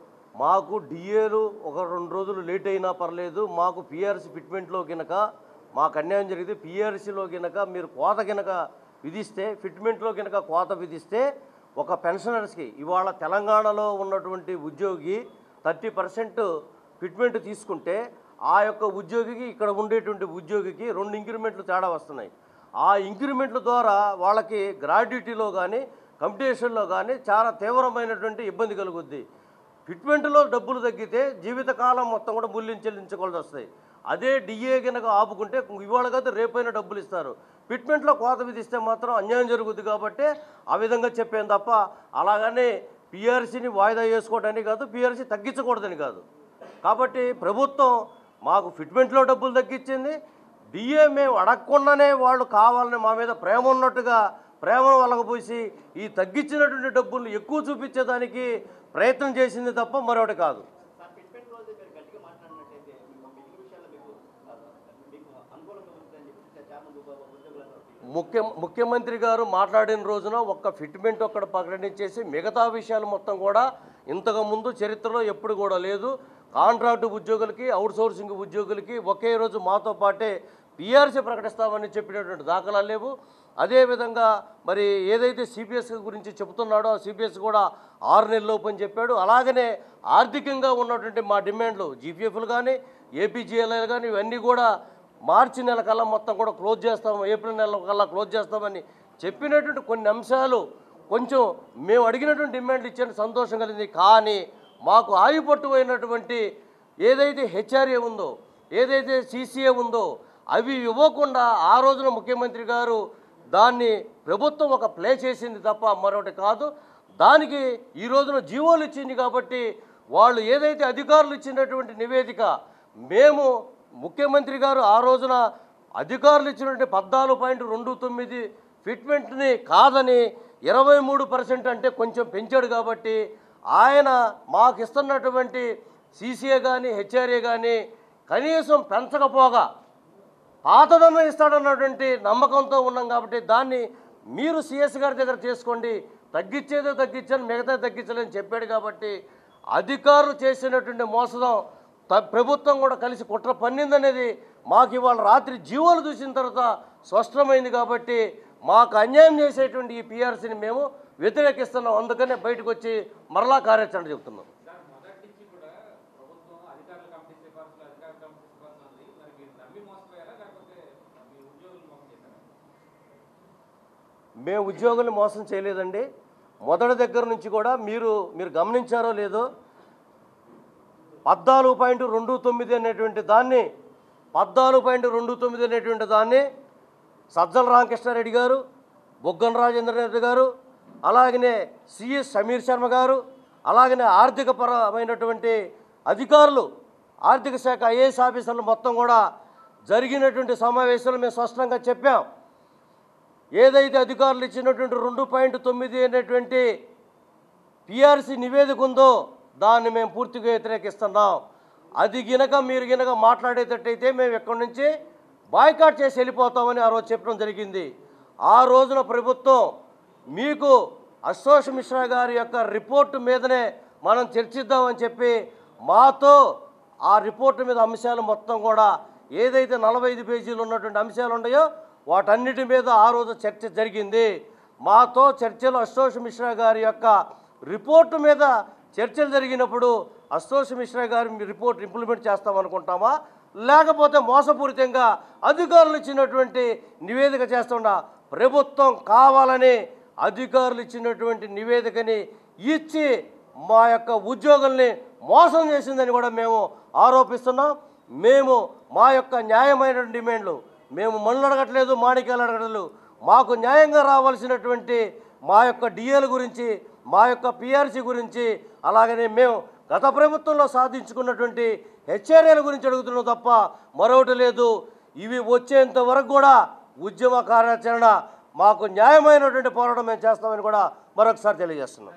మాకు డిఏలు ఒక రెండు రోజులు లేట్ అయినా పర్లేదు మాకు పిఆర్సీ ఫిట్మెంట్లో గినక మాకు అన్యాయం జరిగితే పిఆర్సీలో గినక మీరు కోత గినక విధిస్తే ఫిట్మెంట్లో గినక కోత విధిస్తే ఒక పెన్షనర్స్కి ఇవాళ తెలంగాణలో ఉన్నటువంటి ఉద్యోగి థర్టీ పర్సెంట్ ఫిట్మెంట్ తీసుకుంటే ఆ యొక్క ఉద్యోగికి ఇక్కడ ఉండేటువంటి ఉద్యోగికి రెండు ఇంక్రిమెంట్లు తేడా వస్తున్నాయి ఆ ఇంక్రిమెంట్ల ద్వారా వాళ్ళకి గ్రాడ్యుటీలో కానీ కంపిటీషన్లో కానీ చాలా తీవ్రమైనటువంటి ఇబ్బంది కలుగుద్ది ఫిట్మెంట్లో డబ్బులు తగ్గితే జీవితకాలం మొత్తం కూడా మూల్యం చెల్లించుకోవాల్సి వస్తాయి అదే డిఏ కనుక ఆపుకుంటే ఇవాళ కదా రేపైనా డబ్బులు ఇస్తారు ఫిట్మెంట్లో కోత విధిస్తే మాత్రం అన్యాయం జరుగుద్ది కాబట్టి ఆ విధంగా చెప్పాను తప్ప అలాగని పిఆర్సీని వాయిదా చేసుకోవడానికి కాదు పిఆర్సీ తగ్గించకూడదని కాదు కాబట్టి ప్రభుత్వం మాకు ఫిట్మెంట్లో డబ్బులు తగ్గించింది డిఏ మేము అడగకుండానే వాళ్ళు కావాలని మా మీద ప్రేమ ఉన్నట్టుగా ప్రేమను వలగపోసి ఈ తగ్గించినటువంటి డబ్బులు ఎక్కువ చూపించేదానికి ప్రయత్నం చేసింది తప్ప మరొకటి కాదు సార్ ఫిట్మెంట్ రోజు మీరు గట్టిగా మాట్లాడినట్టయితే మీకు మిగిలిన విషయాలు మీకు ఆ, మీకు అనుకూలంగా ఉంటుందని చెప్పి చాలా మంది ఉద్యోగులు అన్నారు. ముఖ్య ముఖ్యమంత్రి గారు మాట్లాడిన రోజున ఒక్క ఫిట్మెంట్ ఒక్కడ ప్రకటించేసి మిగతా విషయాలు మొత్తం కూడా ఇంతకు ముందు చరిత్రలో ఎప్పుడు కూడా లేదు కాంట్రాక్టు ఉద్యోగులకి అవుట్సోర్సింగ్ ఉద్యోగులకి ఒకే రోజు మాతో పాటే పిఆర్సీ ప్రకటిస్తామని చెప్పినటువంటి దాఖలాలు లేవు అదేవిధంగా మరి ఏదైతే సిపిఎస్ గురించి చెబుతున్నాడో ఆ సిపిఎస్ కూడా ఆరు నెలల అని చెప్పాడు అలాగనే ఆర్థికంగా ఉన్నటువంటి మా డిమాండ్లు జీపీఎఫ్లు కానీ ఏపీజీఎల్ఐలు కానీ ఇవన్నీ కూడా మార్చి నెల కల్లా మొత్తం కూడా క్లోజ్ చేస్తాం ఏప్రిల్ నెల కల్లా క్లోజ్ చేస్తామని చెప్పినటువంటి కొన్ని అంశాలు కొంచెం మేము అడిగినటువంటి డిమాండ్లు ఇచ్చిన సంతోషం కలిగింది కానీ మాకు ఆయుపట్టు అయినటువంటి ఏదైతే హెచ్ఆర్ఏ ఉందో ఏదైతే సీసీఏ ఉందో అవి ఇవ్వకుండా ఆ రోజున ముఖ్యమంత్రి గారు దాన్ని ప్రభుత్వం ఒక ప్లే చేసింది తప్ప మరొకటి కాదు దానికి ఈ రోజున జీవోలు ఇచ్చింది కాబట్టి వాళ్ళు ఏదైతే అధికారులు ఇచ్చినటువంటి నివేదిక మేము ముఖ్యమంత్రి గారు ఆ రోజున అధికారులు ఇచ్చినటువంటి పద్నాలుగు పాయింట్ రెండు తొమ్మిది ఫిట్మెంట్ని కాదని ఇరవై మూడు పర్సెంట్ అంటే కొంచెం పెంచాడు కాబట్టి ఆయన మాకు ఇస్తున్నటువంటి సీసీఏ కానీ హెచ్ఆర్ఏ కానీ కనీసం పెంచకపోగా పాతదన్న ఇస్తాడన్నటువంటి నమ్మకంతో ఉన్నాం కాబట్టి దాన్ని మీరు సిఎస్ గారి దగ్గర చేసుకోండి తగ్గించేదో తగ్గించని మిగతా తగ్గించలేని చెప్పాడు కాబట్టి అధికారులు చేసినటువంటి మోసడం త- ప్రభుత్వం కూడా కలిసి కుట్ర పన్నిందనేది మాకు ఇవాళ రాత్రి జీవోలు చూసిన తర్వాత స్పష్టమైంది కాబట్టి మాకు అన్యాయం చేసేటువంటి ఈ పిఆర్సీని మేము వ్యతిరేకిస్తున్నాం అందుకనే బయటకు వచ్చి మరలా కార్యాచరణ చెప్తున్నాం సార్ మొదటి నుంచి కూడా ప్రభుత్వం అధికారుల కమిటీ సిఫార్సులు అధికార కమిటీ సిఫార్సులు ఉంది మరి మీరు నమ్మి మోసపోయారా లేకపోతే మీ ఉద్యోగులు మోసం చేశారా మేము ఉద్యోగులు మోసం చేయలేదండి మొదటి దగ్గర నుంచి కూడా మీరు మీరు గమనించారో లేదో పద్నాలుగు పాయింట్ రెండు తొమ్మిది అనేటువంటి దాన్ని పద్నాలుగు పాయింట్ రెండు తొమ్మిది అనేటువంటి దాన్ని సజ్జల రామకృష్ణారెడ్డి గారు బొగ్గన రాజేంద్ర రెడ్డి గారు అలాగనే సిఎస్ సమీర్ శర్మ గారు అలాగనే ఆర్థిక పరమైనటువంటి అధికారులు ఆర్థిక శాఖ ఐఏఎస్ ఆఫీసర్లు మొత్తం కూడా జరిగినటువంటి సమావేశాలు మేము స్పష్టంగా చెప్పాం ఏదైతే అధికారులు ఇచ్చినటువంటి రెండు పాయింట్ తొమ్మిది అనేటువంటి పిఆర్సీ నివేదిక ఉందో దాన్ని మేము పూర్తిగా వ్యతిరేకిస్తున్నాం అది గినక మీరు గినక మాట్లాడేటట్టయితే మేము ఎక్కడి నుంచి బాయ్కాట్ చేసి వెళ్ళిపోతామని ఆ రోజు చెప్పడం జరిగింది ఆ రోజున ప్రభుత్వం మీకు అశోష్ మిశ్రా గారి యొక్క రిపోర్టు మీదనే మనం చర్చిద్దామని చెప్పి మాతో ఆ రిపోర్టు మీద అంశాలు మొత్తం కూడా ఏదైతే నలభై ఐదు పేజీలు ఉన్నటువంటి అంశాలు ఉన్నాయో వాటన్నిటి మీద ఆ రోజు చర్చ జరిగింది మాతో చర్చలు అశోష్ మిశ్రా గారి యొక్క రిపోర్టు మీద చర్చలు జరిగినప్పుడు అశోష్ మిశ్రా గారి మీ రిపోర్ట్ ఇంప్లిమెంట్ చేస్తామనుకుంటామా లేకపోతే మోసపూరితంగా అధికారులు ఇచ్చినటువంటి నివేదిక చేస్తుండా ప్రభుత్వం కావాలని అధికారులు ఇచ్చినటువంటి నివేదికని ఇచ్చి మా యొక్క ఉద్యోగుల్ని మోసం చేసిందని కూడా మేము ఆరోపిస్తున్నాం మేము మా యొక్క న్యాయమైన డిమాండ్లు మేము మనులు అడగట్లేదు మాణిక్యాలు అడగట్లేదు మాకు న్యాయంగా రావాల్సినటువంటి మా యొక్క డిఏల గురించి మా యొక్క పిఆర్సీ గురించి అలాగనే మేము గత ప్రభుత్వంలో సాధించుకున్నటువంటి హెచ్ఆర్ఏల గురించి అడుగుతున్నాం తప్ప మరొకటి లేదు ఇవి వచ్చేంత వరకు కూడా ఉద్యమ కార్యాచరణ మాకు న్యాయమైనటువంటి పోరాటం మేము చేస్తామని కూడా మరొకసారి తెలియజేస్తున్నాం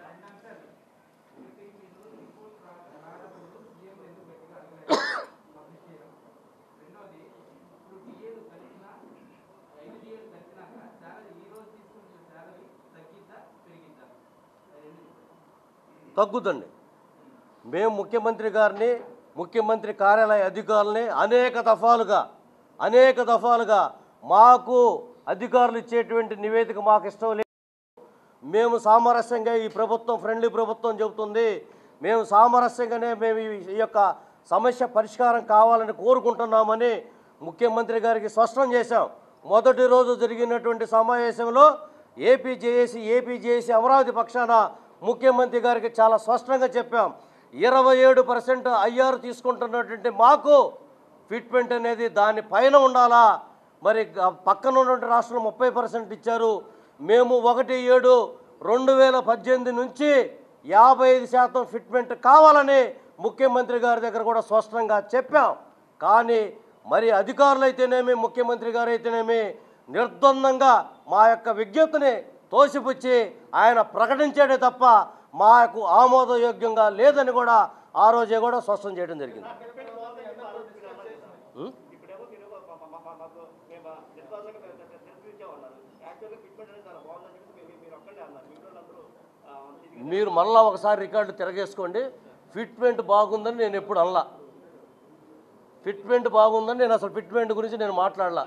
తగ్గుదండి మేము ముఖ్యమంత్రి గారిని ముఖ్యమంత్రి కార్యాలయ అధికారులని అనేక దఫాలుగా అనేక దఫాలుగా మాకు అధికారులు ఇచ్చేటువంటి నివేదిక మాకు ఇష్టం లేదు మేము సామరస్యంగా ఈ ప్రభుత్వం ఫ్రెండ్లీ ప్రభుత్వం చెబుతుంది మేము సామరస్యంగానే మేము ఈ- ఈ యొక్క సమస్య పరిష్కారం కావాలని కోరుకుంటున్నామని ముఖ్యమంత్రి గారికి స్పష్టం చేశాం మొదటి రోజు జరిగినటువంటి సమావేశంలో AP JAC AP JAC Amaravati పక్షాన ముఖ్యమంత్రి గారికి చాలా స్పష్టంగా చెప్పాం ఇరవై ఏడు పర్సెంట్ ఐఆర్ తీసుకుంటున్నటువంటి మాకు ఫిట్మెంట్ అనేది దాని పైన ఉండాలా మరి గ- పక్కన ఉన్నటువంటి రాష్ట్రంలో ముప్పై పర్సెంట్ ఇచ్చారు మేము ఒకటి ఏడు రెండు వేల పద్దెనిమిది నుంచి యాభై ఐదు శాతం ఫిట్మెంట్ కావాలని ముఖ్యమంత్రి గారి దగ్గర కూడా స్పష్టంగా చెప్పాం కానీ మరి అధికారులు అయితేనేమి ముఖ్యమంత్రి గారు అయితేనేమి నిర్ద్వందంగా మా యొక్క విజ్ఞప్తిని తోసిపుచ్చి ఆయన ప్రకటించాడే తప్ప మాకు ఆమోదయోగ్యంగా లేదని కూడా ఆ రోజే కూడా స్పష్టం చేయడం జరిగింది ఉం? ఇప్పుడేమో మీరు మా- మా- మా- మా- మాకు మేము నిర్ధారణగా తెలిపించామన్నారు యాక్చువల్గా ఫిట్మెంట్ అనేది చాలా బాగుందని చెప్పి మీరు మీరు ఒక్కడే అన్నారు మిగతా వాళ్ళందరూ ఆ, ఇది మీరు మళ్ళా ఒకసారి రికార్డు తిరగేసుకోండి ఫిట్మెంట్ బాగుందని నేను ఎప్పుడు అనలా ఫిట్మెంట్ బాగుందని నేను అసలు ఫిట్మెంట్ గురించి నేను మాట్లాడలా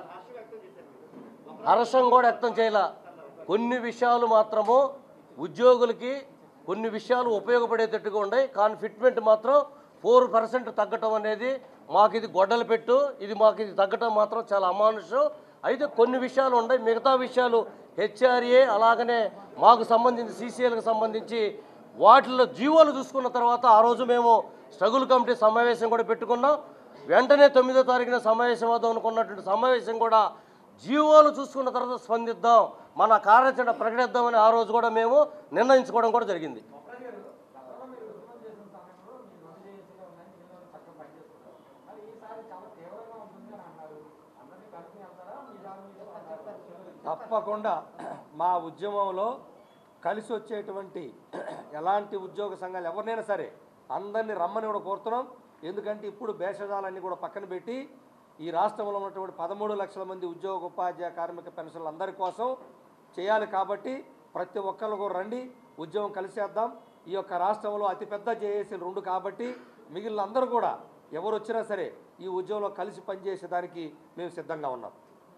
హర్షం కూడా వ్యక్తం చేయాల కొన్ని విషయాలు మాత్రము ఉద్యోగులకి కొన్ని విషయాలు ఉపయోగపడేటట్టుగా ఉన్నాయి కానీ ఫిట్మెంట్ మాత్రం ఫోర్ పర్సెంట్ తగ్గటం అనేది మాకు ఇది గొడ్డలు పెట్టు ఇది మాకు ఇది తగ్గటం మాత్రం చాలా అమానుషం అయితే కొన్ని విషయాలు ఉన్నాయి మిగతా విషయాలు హెచ్ఆర్ఏ అలాగనే మాకు సంబంధించి సీసీఎల్కి సంబంధించి వాటిల్లో జీవోలు చూసుకున్న తర్వాత ఆ రోజు మేము స్ట్రగుల్ కమిటీ సమావేశం కూడా పెట్టుకున్నాం వెంటనే తొమ్మిదో తారీఖున సమావేశం అవుదాం అనుకున్నటువంటి సమావేశం కూడా జీవోలు చూసుకున్న తర్వాత స్పందిద్దాం మన కార్యాచరణ ప్రకటిద్దామని ఆ రోజు కూడా మేము నిర్ణయించుకోవడం కూడా జరిగింది గతంలో మీరు ఉద్యమం చేసిన సమయంలో మీరు రెండు చేసిగా ఉన్నాయి మీరు చక్కగా పనిచేస్తున్నారు మరి ఈసారి చాలా తీవ్రంగా ఉంటుంది అని అన్నారు అందరినీ కలిపి వెళ్తారా మీ దాని మీద ఉంటారా? తప్పకుండా మా ఉద్యమంలో కలిసి వచ్చేటువంటి ఎలాంటి ఉద్యోగ సంఘాలు ఎవరినైనా సరే అందరినీ రమ్మని కూడా కోరుతున్నాం ఎందుకంటే ఇప్పుడు భేషజాలన్నీ కూడా పక్కన పెట్టి ఈ రాష్ట్రంలో ఉన్నటువంటి పదమూడు లక్షల మంది ఉద్యోగ ఉపాధ్యాయ కార్మిక పెన్షన్లు అందరి కోసం చేయాలి కాబట్టి ప్రతి ఒక్కరు కూడా రండి ఉద్యోగం కలిసేద్దాం ఈ యొక్క రాష్ట్రంలో అతిపెద్ద జేఏసీలు రెండు కాబట్టి మిగిలిన అందరూ కూడా ఎవరు వచ్చినా సరే ఈ ఉద్యోగంలో కలిసి పనిచేసేదానికి మేము సిద్ధంగా ఉన్నాం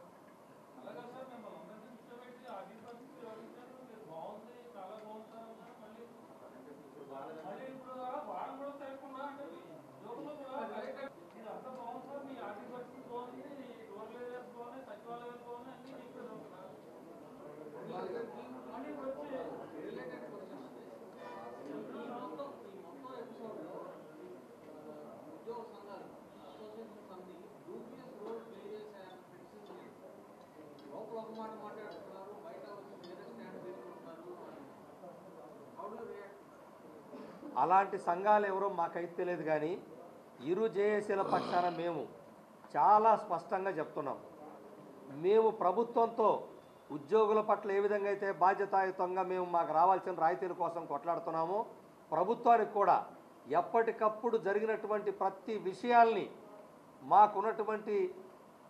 అలాంటి సంఘాలు ఎవరో మాకైతే తెలియదు కానీ ఇరు జేఏసీల పక్షాన మేము చాలా స్పష్టంగా చెప్తున్నాం మేము ప్రభుత్వంతో ఉద్యోగుల పట్ల ఏ విధంగా అయితే బాధ్యతాయుతంగా మేము మాకు రావాల్సిన రాయితీల కోసం కొట్లాడుతున్నామో ప్రభుత్వానికి కూడా ఎప్పటికప్పుడు జరిగినటువంటి ప్రతి విషయాల్ని మాకున్నటువంటి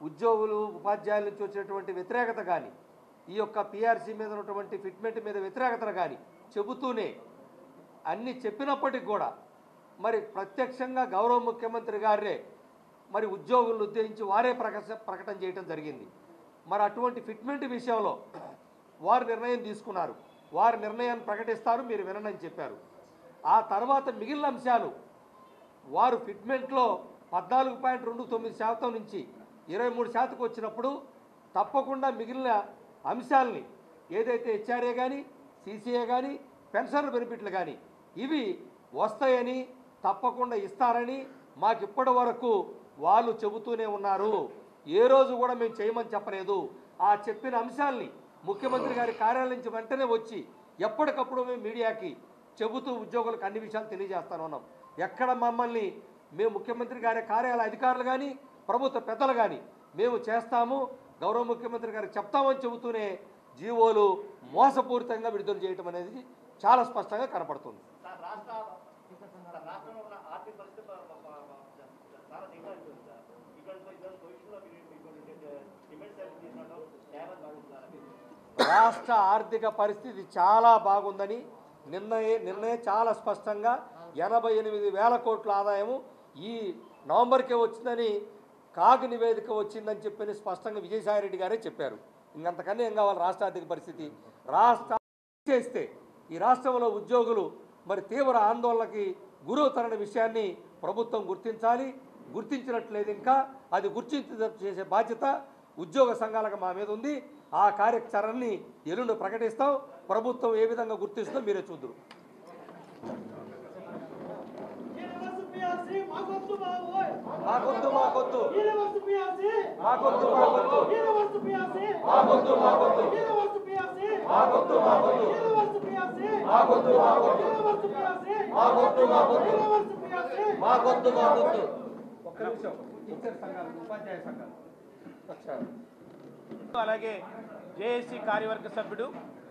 ఉద్యోగులు ఉపాధ్యాయుల నుంచి వచ్చినటువంటి వ్యతిరేకత కానీ ఈ యొక్క పిఆర్సీ మీద ఉన్నటువంటి ఫిట్మెంట్ మీద వ్యతిరేకతను కానీ చెబుతూనే అన్ని చెప్పినప్పటికి కూడా మరి ప్రత్యక్షంగా గౌరవ ముఖ్యమంత్రి గారే మరి ఉద్యోగులను ఉద్దేశించి వారే ప్రకట ప్రకటన చేయడం జరిగింది మరి అటువంటి ఫిట్మెంట్ విషయంలో వారు నిర్ణయం తీసుకున్నారు వారి నిర్ణయాన్ని ప్రకటిస్తారు మీరు వినని చెప్పారు ఆ తర్వాత మిగిలిన అంశాలు వారు ఫిట్మెంట్లో పద్నాలుగు పాయింట్ రెండు తొమ్మిది శాతం నుంచి ఇరవై మూడు శాతంకి వచ్చినప్పుడు తప్పకుండా మిగిలిన అంశాలని ఏదైతే హెచ్ఆర్ఏ కానీ సీసీఏ కానీ పెన్షన్ బెనిఫిట్లు కానీ ఇవి వస్తాయని తప్పకుండా ఇస్తారని మాకు ఇప్పటి వరకు వాళ్ళు చెబుతూనే ఉన్నారు ఏ రోజు కూడా మేము చేయమని చెప్పలేదు ఆ చెప్పిన అంశాల్ని ముఖ్యమంత్రి గారి కార్యాలయం నుంచి వెంటనే వచ్చి ఎప్పటికప్పుడు మేము మీడియాకి చెబుతూ ఉద్యోగులకు అన్ని విషయాలు తెలియజేస్తాను ఉన్నాం ఎక్కడ మమ్మల్ని మేము ముఖ్యమంత్రి గారి కార్యాలయ అధికారులు కానీ ప్రభుత్వ పెద్దలు కానీ మేము చేస్తాము గౌరవ ముఖ్యమంత్రి గారికి చెప్తామని చెబుతూనే జీవోలు మోసపూరితంగా విడుదల చేయటం అనేది చాలా స్పష్టంగా కనపడుతుంది సార్ రాష్ట్ర సార్ రాష్ట్రంలో ఉన్న ఆర్థిక పరిస్థితి ప- ప- ప- ప- చాలా దిగజారిపోయింది సార్ ఇటువంటి ఇటువంటి పొజిషన్లో మీరు ఇటువంటి డిమాండ్స్ అన్ని తీసుకుంటాం న్యాయవాది భావిస్తున్నారు రాష్ట్ర ఆర్థిక పరిస్థితి చాలా బాగుందని నిర్ణయ నిర్ణయం చాలా స్పష్టంగా ఎనభై ఎనిమిది వేల కోట్ల ఆదాయము ఈ నవంబర్కే వచ్చిందని కాగ్ నివేదిక వచ్చిందని చెప్పని స్పష్టంగా విజయసాయిరెడ్డి గారే చెప్పారు ఇంకంతకన్నా ఏం కావాలి రాష్ట్ర ఆర్థిక పరిస్థితి రాష్ట్ర చేస్తే ఈ రాష్ట్రంలో ఉద్యోగులు మరి తీవ్ర ఆందోళనకి గురవుతారనే విషయాన్ని ప్రభుత్వం గుర్తించాలి గుర్తించినట్లేదు ఇంకా అది గుర్తించ చేసే బాధ్యత ఉద్యోగ సంఘాలకు మా మీద ఉంది ఆ కార్యాచరణని ఎల్లుండి ప్రకటిస్తాం ప్రభుత్వం ఏ విధంగా గుర్తిస్తుందో మీరే చూద్దరు మాకొద్దు మాకొద్దు మాకొద్దు మాకొద్దు మాకొద్దు మాకొద్దు మాకొద్దు మాకొద్దు మాకొద్దు మాకొద్దు మాకొద్దు మాకొద్దు మాకొద్దు మాకొద్దు ఒక్క నిమిషం టీచర్ సంఘాలు ఉపాధ్యాయ సంఘాలు వచ్చారు అలాగే జేఏసీ కార్యవర్గ సభ్యుడు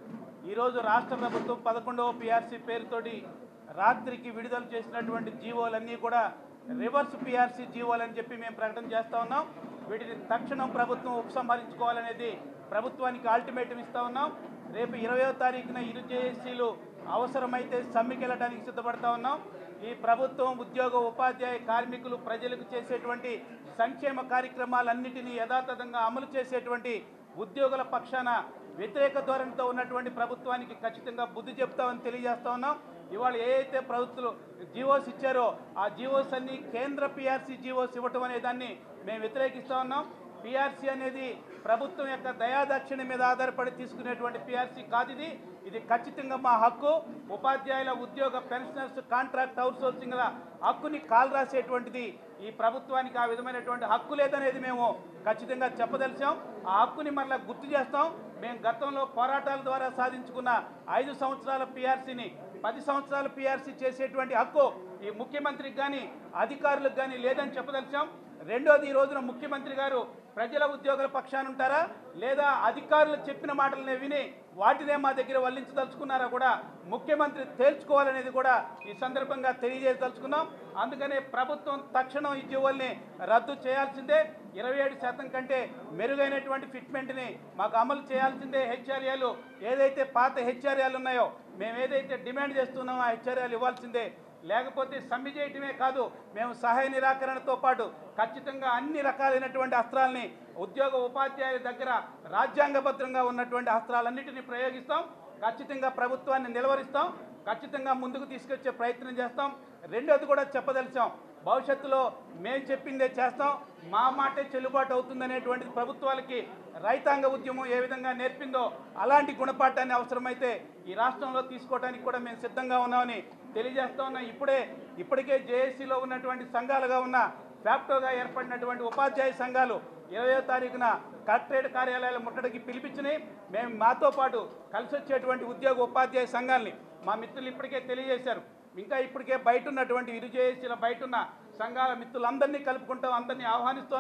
ఈరోజు రాష్ట్ర ప్రభుత్వం పదకొండవ పిఆర్సీ పేరుతోటి రాత్రికి విడుదల చేసినటువంటి జీవోలన్నీ కూడా రివర్స్ పిఆర్సీ జీవోలని చెప్పి మేము ప్రకటన చేస్తా ఉన్నాం వీటిని తక్షణం ప్రభుత్వం ఉపసంహరించుకోవాలనేది ప్రభుత్వానికి అల్టిమేటం ఇస్తా ఉన్నాం రేపు ఇరవయో తారీఖున ఇరు జేఏసీలు అవసరమైతే సమ్మెకి వెళ్ళడానికి సిద్ధపడతా ఉన్నాం ఈ ప్రభుత్వం ఉద్యోగ ఉపాధ్యాయ కార్మికులు ప్రజలకు చేసేటువంటి సంక్షేమ కార్యక్రమాలన్నిటినీ యథాతథంగా అమలు చేసేటువంటి ఉద్యోగుల పక్షాన వ్యతిరేక ధోరణితో ఉన్నటువంటి ప్రభుత్వానికి ఖచ్చితంగా బుద్ధి చెప్తామని తెలియజేస్తా ఉన్నాం ఇవాళ ఏ అయితే ప్రభుత్వాలు జీవోస్ ఇచ్చారో ఆ జీవోస్ అన్ని కేంద్ర పిఆర్సీ జీవోస్ ఇవ్వటం అనే దాన్ని మేము వ్యతిరేకిస్తా ఉన్నాం పిఆర్సీ అనేది ప్రభుత్వం యొక్క దయాదాక్షిణ్యం మీద ఆధారపడి తీసుకునేటువంటి పిఆర్సీ కాదు ఇది ఇది ఖచ్చితంగా మా హక్కు ఉపాధ్యాయుల ఉద్యోగ పెన్షనర్స్ కాంట్రాక్ట్ అవుట్సోర్సింగ్ల హక్కుని కాల్ రాసేటువంటిది ఈ ప్రభుత్వానికి ఆ విధమైనటువంటి హక్కు లేదనేది మేము ఖచ్చితంగా చెప్పదలిచాం ఆ హక్కుని మరలా గుర్తు చేస్తాం మేము గతంలో పోరాటాల ద్వారా సాధించుకున్న ఐదు సంవత్సరాల పిఆర్సీని పది సంవత్సరాల పిఆర్సీ చేసేటువంటి హక్కు ఈ ముఖ్యమంత్రికి కానీ అధికారులకు కానీ లేదని చెప్పదలిచాం రెండోది ఈ రోజున ముఖ్యమంత్రి గారు ప్రజల ఉద్యోగుల పక్షాన ఉంటారా లేదా అధికారులు చెప్పిన మాటలనే విని వాటినే మా దగ్గర వల్లించదలుచుకున్నారా కూడా ముఖ్యమంత్రి తేల్చుకోవాలనేది కూడా ఈ సందర్భంగా తెలియజేయదలుచుకున్నాం అందుకనే ప్రభుత్వం తక్షణం ఈ జీవోల్ని రద్దు చేయాల్సిందే ఇరవై ఏడు శాతం కంటే మెరుగైనటువంటి ఫిట్మెంట్ని మాకు అమలు చేయాల్సిందే హెచ్ఆర్ఏలు ఏదైతే పాత హెచ్ఆర్ఏలు ఉన్నాయో మేము ఏదైతే డిమాండ్ చేస్తున్నామో ఆ హెచ్ఆర్ఏలు ఇవ్వాల్సిందే లేకపోతే సమ్మె చేయటమే కాదు మేము సహాయ నిరాకరణతో పాటు ఖచ్చితంగా అన్ని రకాలైనటువంటి అస్త్రాలని ఉద్యోగ ఉపాధ్యాయుల దగ్గర రాజ్యాంగబద్ధంగా ఉన్నటువంటి అస్త్రాలన్నింటినీ ప్రయోగిస్తాం ఖచ్చితంగా ప్రభుత్వాన్ని నిలవరిస్తాం ఖచ్చితంగా ముందుకు తీసుకొచ్చే ప్రయత్నం చేస్తాం రెండోది కూడా చెప్పదలిచాం భవిష్యత్తులో మేము చెప్పిందే చేస్తాం మా మాటే చెల్లుబాటు అవుతుందనేటువంటిది ప్రభుత్వాలకి రైతాంగ ఉద్యమం ఏ విధంగా నేర్పిందో అలాంటి గుణపాఠాన్ని అవసరమైతే ఈ రాష్ట్రంలో తీసుకోవడానికి కూడా మేము సిద్ధంగా ఉన్నామని తెలియజేస్తా ఉన్నాం ఇప్పుడే ఇప్పటికే జేఏసీలో ఉన్నటువంటి సంఘాలుగా ఉన్న ఫ్యాక్టోగా ఏర్పడినటువంటి ఉపాధ్యాయ సంఘాలు ఇరవయో తారీఖున కలెక్టరేట్ కార్యాలయాల ముట్టడికి పిలిపించినాయి మేము మాతో పాటు కలిసి వచ్చేటువంటి ఉద్యోగ ఉపాధ్యాయ సంఘాలని మా మిత్రులు ఇప్పటికే తెలియజేశారు ఇంకా ఇప్పటికే బయట ఉన్నటువంటి ఇరు జేఏసీల బయట ఉన్న సంఘాల మిత్రులందరినీ కలుపుకుంటాం అందరినీ ఆహ్వానిస్తున్నాం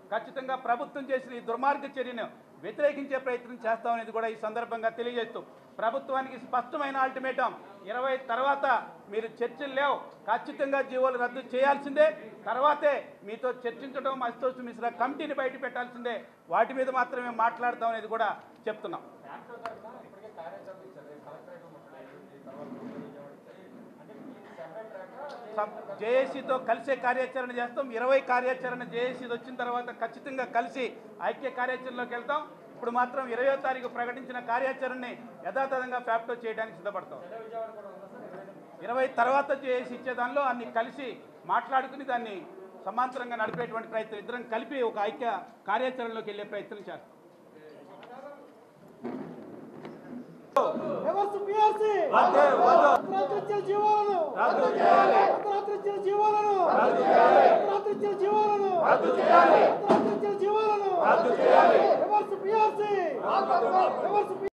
ఖచ్చితంగా ప్రభుత్వం చేసిన ఈ దుర్మార్గ చర్యను వ్యతిరేకించే ప్రయత్నం చేస్తామనేది కూడా ఈ సందర్భంగా తెలియజేస్తూ ప్రభుత్వానికి స్పష్టమైన అల్టిమేటం ఇరవై తర్వాత మీరు చర్చలు లేవు ఖచ్చితంగా జీవోలు రద్దు చేయాల్సిందే తర్వాతే మీతో చర్చించడం అస్తోష్ మిశ్రా కమిటీని బయట పెట్టాల్సిందే వాటి మీద మాత్రమే మాట్లాడతాం అనేది కూడా చెప్తున్నాం యాక్టో తరఫున ఇప్పటికే కార్యాచరణ ఇచ్చారు రేపు కలెక్టరేట్ ముట్టడి తర్వాత విజయవాడ ఇచ్చారు. అంటే మీరు సెపరేట్ ట్రాక్ జేఏసీతో కలిసే కార్యాచరణ చేస్తాం ఇరవై కార్యాచరణ జేఏసీ వచ్చిన తర్వాత ఖచ్చితంగా కలిసి ఐక్య కార్యాచరణలోకి వెళ్తాం ఇప్పుడు మాత్రం ఇరవయో తారీఖు ప్రకటించిన కార్యాచరణని యథాతథంగా ఫ్యాప్టో చేయడానికి సిద్ధపడతాం ఇరవై తర్వాత జేఏసీ ఇచ్చే దానిలో అన్ని కలిసి మాట్లాడుకుని దాన్ని సమాంతరంగా నడిపేటువంటి ప్రయత్నం ఇద్దరం కలిపి ఒక ఐక్య కార్యాచరణలోకి వెళ్ళే ప్రయత్నం చేస్తాం రివర్స్ పిఆర్సీ వద్దు, వద్దు. అర్ధరాత్రి జీవాలను రద్దు చేయాలి. అర్ధరాత్రి జీవాలను రద్దు చేయాలి. అర్ధరాత్రి జీవాలను రద్దు చేయాలి. అర్ధరాత్రి జీవాలను రద్దు చేయాలి. Reverse PRC reverse